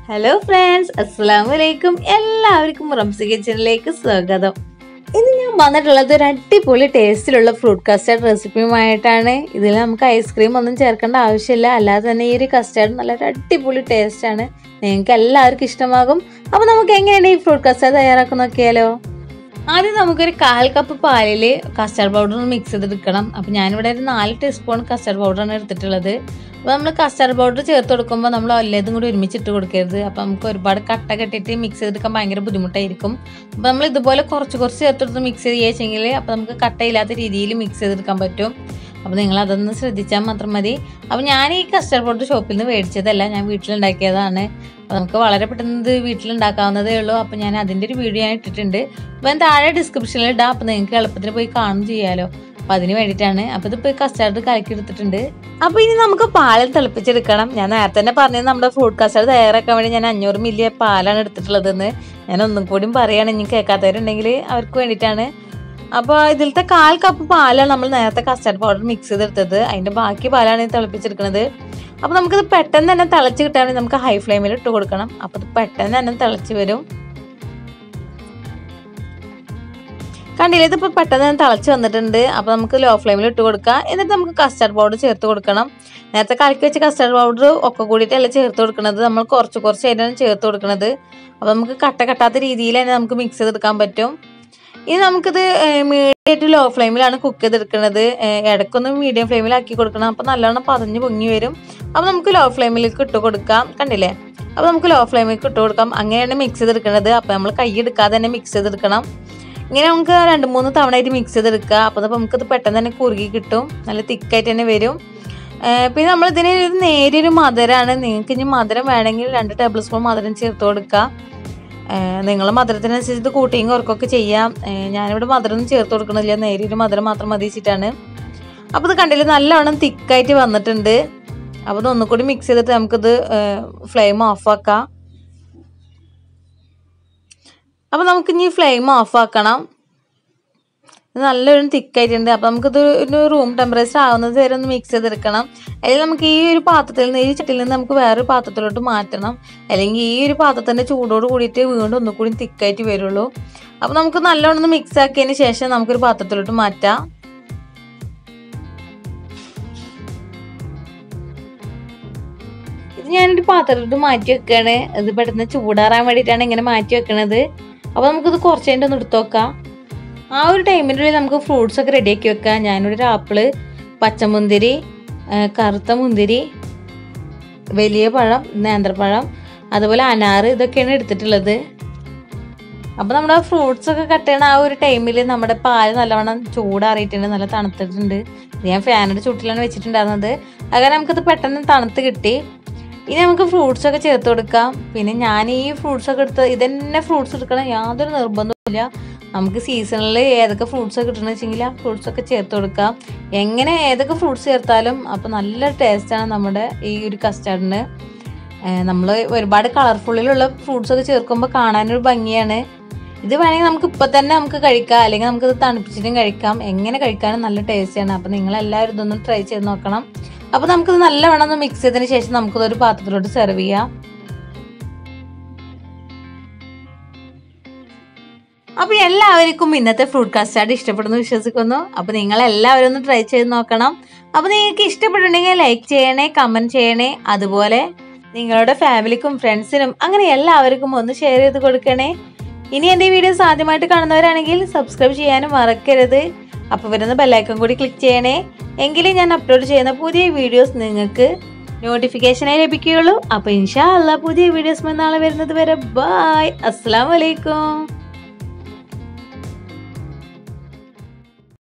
hello friends അസ്സാം വലൈക്കും എല്ലാവർക്കും റംസി കിച്ചണിലേക്ക് സ്വാഗതം ഇന്ന് ഞാൻ വന്നിട്ടുള്ളത് ഒരു അടിപൊളി ടേസ്റ്റിലുള്ള ഫ്രൂട്ട് കസ്റ്റാർഡ് റെസിപ്പിയുമായിട്ടാണ് ഇതിൽ നമുക്ക് ഐസ്ക്രീം ഒന്നും ചേർക്കേണ്ട ആവശ്യമില്ല അല്ലാതെ തന്നെ ഈ ഒരു കസ്റ്റാർഡ് നല്ലൊരു അടിപൊളി ടേസ്റ്റാണ് നിങ്ങൾക്ക് എല്ലാവർക്കും ഇഷ്ടമാകും അപ്പോൾ നമുക്ക് എങ്ങനെയാണ് ഈ ഫ്രൂട്ട് കസ്റ്റാർഡ് തയ്യാറാക്കുന്ന നോക്കിയാലോ ആദ്യം നമുക്കൊരു കാൽ കപ്പ് പാലിൽ കസ്റ്റാർഡ് പൗഡർ മിക്സ് ചെയ്തെടുക്കണം അപ്പോൾ ഞാനിവിടെ ഒരു നാല് ടീസ്പൂൺ കസ്റ്റാർഡ് പൗഡറാണ് എടുത്തിട്ടുള്ളത് അപ്പോൾ നമ്മൾ കസ്റ്റാർഡ് പൗഡർ ചേർത്ത് കൊടുക്കുമ്പോൾ നമ്മൾ എല്ലാതും കൂടി ഒരുമിച്ച് ഇട്ട് കൊടുക്കരുത് അപ്പോൾ നമുക്ക് ഒരുപാട് കട്ട കെട്ടിയിട്ട് മിക്സ് ചെയ്തെടുക്കാൻ ഭയങ്കര ബുദ്ധിമുട്ടായിരിക്കും അപ്പോൾ നമ്മൾ ഇതുപോലെ കുറച്ച് കുറച്ച് ചേർത്തെടുത്ത് മിക്സ് ചെയ്ത് വെച്ചെങ്കിൽ അപ്പോൾ നമുക്ക് കട്ടയില്ലാത്ത രീതിയിൽ മിക്സ് ചെയ്തെടുക്കാൻ പറ്റും അപ്പോൾ നിങ്ങൾ അതൊന്ന് ശ്രദ്ധിച്ചാൽ മാത്രം മതി അപ്പോൾ ഞാൻ ഈ കസ്റ്റാർഡ് പൗഡർ ഷോപ്പിൽ നിന്ന് മേടിച്ചതല്ല ഞാൻ വീട്ടിലുണ്ടാക്കിയതാണ് അപ്പോൾ നമുക്ക് വളരെ പെട്ടെന്ന് ഇത് വീട്ടിലുണ്ടാക്കാവുന്നതേ ഉള്ളൂ അപ്പോൾ ഞാൻ അതിൻ്റെ ഒരു വീഡിയോ ഞാൻ ഇട്ടിട്ടുണ്ട് അപ്പോൾ ഞാൻ താഴെ ഡിസ്ക്രിപ്ഷനിൽ ഇടാം അപ്പോൾ നിങ്ങൾക്ക് എളുപ്പത്തിൽ പോയി കാണും ചെയ്യാലോ അപ്പോൾ അതിന് വേണ്ടിയിട്ടാണ് അപ്പോൾ ഇതിപ്പോൾ കസ്റ്റാർഡ് കലക്കി എടുത്തിട്ടുണ്ട് അപ്പോൾ ഇനി നമുക്ക് പാലിൽ തിളപ്പിച്ചെടുക്കണം ഞാൻ നേരത്തെ തന്നെ പറഞ്ഞത് നമ്മുടെ ഫ്രൂട്ട് കസ്റ്റാർഡ് തയ്യാറാക്കാൻ വേണ്ടി ഞാൻ അഞ്ഞൂറ് മില്ലി പാലാണ് എടുത്തിട്ടുള്ളതെന്ന് ഞാൻ ഒന്നും കൂടിയും പറയുകയാണ് ഇനി കേൾക്കാത്തവരുണ്ടെങ്കിൽ അവർക്ക് വേണ്ടിയിട്ടാണ് അപ്പോൾ ഇതിലത്തെ കാൽ കപ്പ് പാലാണ് നമ്മൾ നേരത്തെ കസ്റ്റാർഡ് പൗഡർ മിക്സ് ചെയ്തെടുത്തത് അതിൻ്റെ ബാക്കി പാലാണ് ഈ തിളപ്പിച്ചെടുക്കുന്നത് അപ്പോൾ നമുക്കിത് പെട്ടെന്ന് തന്നെ തിളച്ച് കിട്ടാൻ വേണ്ടി നമുക്ക് ഹൈ ഫ്ലെയിമിൽ ഇട്ട് കൊടുക്കണം അപ്പോൾ ഇത് പെട്ടെന്ന് തന്നെ തിളച്ച് വരും കണ്ടില്ലേ ഇതിപ്പോൾ പെട്ടെന്ന് തന്നെ തിളച്ച് വന്നിട്ടുണ്ട് അപ്പോൾ നമുക്ക് ലോ ഫ്ലെയിമിൽ ഇട്ട് കൊടുക്കാം എന്നിട്ട് നമുക്ക് കസ്റ്റാർഡ് പൗഡർ ചേർത്ത് കൊടുക്കണം നേരത്തെ കലക്കി വെച്ച കസ്റ്റാർഡ് പൗഡർ ഒക്കെ കൂടിയിട്ടല്ല ചേർത്ത് കൊടുക്കുന്നത് നമ്മൾ കുറച്ച് കുറച്ച് ആയിട്ടാണ് ചേർത്ത് കൊടുക്കുന്നത് അപ്പോൾ നമുക്ക് കട്ട കട്ടാത്ത രീതിയിൽ തന്നെ നമുക്ക് മിക്സ് ചെയ്തെടുക്കാൻ പറ്റും ഇനി നമുക്കിത് മീഡിയം ടു ലോ ഫ്ലെയിമിലാണ് കുക്ക് ചെയ്തെടുക്കുന്നത് ഇടയ്ക്കൊന്ന് മീഡിയം ഫ്ലെയിമിലാക്കി കൊടുക്കണം അപ്പോൾ നല്ലോണം പതഞ്ഞ് പൊങ്ങി വരും അപ്പോൾ നമുക്ക് ലോ ഫ്ലെയിമിലേക്ക് ഇട്ട് കൊടുക്കാം കണ്ടില്ലേ അപ്പോൾ നമുക്ക് ലോ ഫ്ലെയിമിലേക്ക് ഇട്ട് കൊടുക്കാം അങ്ങനെയാണ് മിക്സ് ചെയ്തെടുക്കുന്നത് അപ്പോൾ നമ്മൾ കൈ എടുക്കാതെ തന്നെ മിക്സ് ചെയ്തെടുക്കണം ഇങ്ങനെ നമുക്ക് രണ്ട് മൂന്ന് തവണയായിട്ട് മിക്സ് ചെയ്തെടുക്കുക അപ്പോൾ അപ്പോൾ നമുക്കത് പെട്ടെന്ന് തന്നെ കുറുകി കിട്ടും നല്ല തിക്കായിട്ട് തന്നെ വരും പിന്നെ നമ്മൾ ഇതിന് ഒരു നേരിയൊരു മധുരമാണ് നിങ്ങൾക്ക് ഇനി മധുരം വേണമെങ്കിൽ രണ്ട് ടേബിൾ സ്പൂൺ മധുരം ചേർത്ത് കൊടുക്കുക നിങ്ങൾ മധുരത്തിനനുസരിച്ച് ഇത് കൂട്ടിയും കുറക്കൊക്കെ ചെയ്യാം ഞാനിവിടെ മധുരം ഒന്നും ചേർത്ത് കൊടുക്കണില്ല നേരിയൊരു മധുരം മാത്രം മതി വെച്ചിട്ടാണ് അപ്പോൾ ഇത് കണ്ടില്ല നല്ലവണ്ണം തിക്കായിട്ട് വന്നിട്ടുണ്ട് അപ്പോൾ ഇത് ഒന്നുകൂടി മിക്സ് ചെയ്തിട്ട് നമുക്കിത് ഫ്ലെയിം ഓഫാക്കാം അപ്പോൾ നമുക്ക് ഇനി ഫ്ലെയിം ഓഫാക്കണം നല്ലൊരു തിക്കായിട്ടുണ്ട് അപ്പോൾ നമുക്കിത് ഒരു റൂം ടെമ്പറേച്ചർ ആവുന്നത് വരെ ഒന്ന് മിക്സ് ചെയ്തെടുക്കണം അല്ലെങ്കിൽ നമുക്ക് ഈ ഒരു പാത്രത്തിൽ നിന്ന് ഈ ചട്ടിയിൽ നിന്ന് നമുക്ക് വേറൊരു പാത്രത്തിലോട്ട് മാറ്റണം അല്ലെങ്കിൽ ഈ ഒരു പാത്രത്തിൻ്റെ ചൂടോട് കൂടിയിട്ട് വീണ്ടും ഒന്നുകൂടി തിക്കായിട്ട് വരുള്ളൂ അപ്പോൾ നമുക്ക് നല്ലോണം ഒന്ന് മിക്സ് ആക്കിയതിന് ശേഷം നമുക്കൊരു പാത്രത്തിലോട്ട് മാറ്റാം ഇത് ഞാനൊരു പാത്രത്തിലോട്ട് മാറ്റി വെക്കുകയാണ് ഇത് പെട്ടെന്ന് ചൂടാറാൻ വേണ്ടിയിട്ടാണ് ഇങ്ങനെ മാറ്റി വെക്കണത് അപ്പോൾ നമുക്കിത് കുറച്ച് കഴിഞ്ഞിട്ട് ഒന്ന് എടുത്തു നോക്കാം ആ ഒരു ടൈമിനുള്ളിൽ നമുക്ക് ഫ്രൂട്ട്സ് ഒക്കെ റെഡിയാക്കി വെക്കാം ഞാനിവിടെ ഒരു ആപ്പിള് പച്ചമുന്തിരി കറുത്ത മുന്തിരി വലിയ പഴം നേന്ത്രപ്പഴം അതുപോലെ അനാറ് ഇതൊക്കെയാണ് എടുത്തിട്ടുള്ളത് അപ്പോൾ നമ്മുടെ ഫ്രൂട്ട്സ് ഒക്കെ കട്ട് ചെയ്യണ ആ ഒരു ടൈമിൽ നമ്മുടെ പാല് നല്ലവണ്ണം ചൂടാറിയിട്ടുണ്ട് നല്ല തണുത്തിട്ടുണ്ട് ഇത് ഞാൻ ഫാനിൻ്റെ ചുട്ടിലാണ് വെച്ചിട്ടുണ്ടായിരുന്നത് അങ്ങനെ നമുക്കിത് പെട്ടെന്ന് തണുത്ത് കിട്ടി ഇനി നമുക്ക് ഫ്രൂട്ട്സ് ഒക്കെ ചേർത്ത് കൊടുക്കാം പിന്നെ ഞാൻ ഈ ഫ്രൂട്ട്സ് ഒക്കെ എടുത്ത് ഇതന്നെ ഫ്രൂട്ട്സ് എടുക്കണം യാതൊരു നിർബന്ധവുമില്ല നമുക്ക് സീസണിൽ ഏതൊക്കെ ഫ്രൂട്ട്സ് ഒക്കെ കിട്ടണമെന്ന് വെച്ചെങ്കിൽ ആ ഫ്രൂട്ട്സ് ഒക്കെ ചേർത്ത് കൊടുക്കാം എങ്ങനെ ഏതൊക്കെ ഫ്രൂട്ട്സ് ചേർത്താലും അപ്പോൾ നല്ല ടേസ്റ്റാണ് നമ്മുടെ ഈ ഒരു കസ്റ്റാർഡിന് നമ്മൾ ഒരുപാട് കളർഫുള്ളിലുള്ള ഫ്രൂട്ട്സ് ഒക്കെ ചേർക്കുമ്പോൾ കാണാനൊരു ഭംഗിയാണ് ഇത് വേണമെങ്കിൽ നമുക്ക് ഇപ്പം തന്നെ നമുക്ക് കഴിക്കാം അല്ലെങ്കിൽ നമുക്കിത് തണുപ്പിച്ചിട്ടും കഴിക്കാം എങ്ങനെ കഴിക്കാനും നല്ല ടേസ്റ്റിയാണ് അപ്പോൾ നിങ്ങളെല്ലാവരും ഇതൊന്ന് ട്രൈ ചെയ്ത് നോക്കണം അപ്പോൾ നമുക്കിത് നല്ലവണ്ണം ഒന്ന് മിക്സ് ചെയ്തതിന് ശേഷം നമുക്കിതൊരു പാത്രത്തിലോട്ട് സെർവ് ചെയ്യാം അപ്പോൾ എല്ലാവർക്കും ഇന്നത്തെ ഫ്രൂട്ട് കസ്റ്റാർഡ് ഇഷ്ടപ്പെടുന്നു വിശ്വസിക്കുന്നു അപ്പോൾ നിങ്ങൾ എല്ലാവരും ഒന്ന് ട്രൈ ചെയ്ത് നോക്കണം അപ്പോൾ നിങ്ങൾക്ക് ഇഷ്ടപ്പെട്ടിട്ടുണ്ടെങ്കിൽ ലൈക്ക് ചെയ്യണേ കമൻറ്റ് ചെയ്യണേ അതുപോലെ നിങ്ങളുടെ ഫാമിലിക്കും ഫ്രണ്ട്സിനും അങ്ങനെ എല്ലാവർക്കും ഒന്ന് ഷെയർ ചെയ്ത് കൊടുക്കണേ ഇനി എൻ്റെ വീഡിയോസ് ആദ്യമായിട്ട് കാണുന്നവരാണെങ്കിൽ സബ്സ്ക്രൈബ് ചെയ്യാനും മറക്കരുത് അപ്പോൾ വരുന്ന ബെല്ലൈക്കൺ കൂടി ക്ലിക്ക് ചെയ്യണേ എങ്കിലേ ഞാൻ അപ്ലോഡ് ചെയ്യുന്ന പുതിയ വീഡിയോസ് നിങ്ങൾക്ക് നോട്ടിഫിക്കേഷനായി ലഭിക്കുകയുള്ളൂ അപ്പോൾ ഇൻഷാ അല്ല പുതിയ വീഡിയോസ് നാളെ വരുന്നത് വരെ ബായ് അസ്സാം വലൈക്കും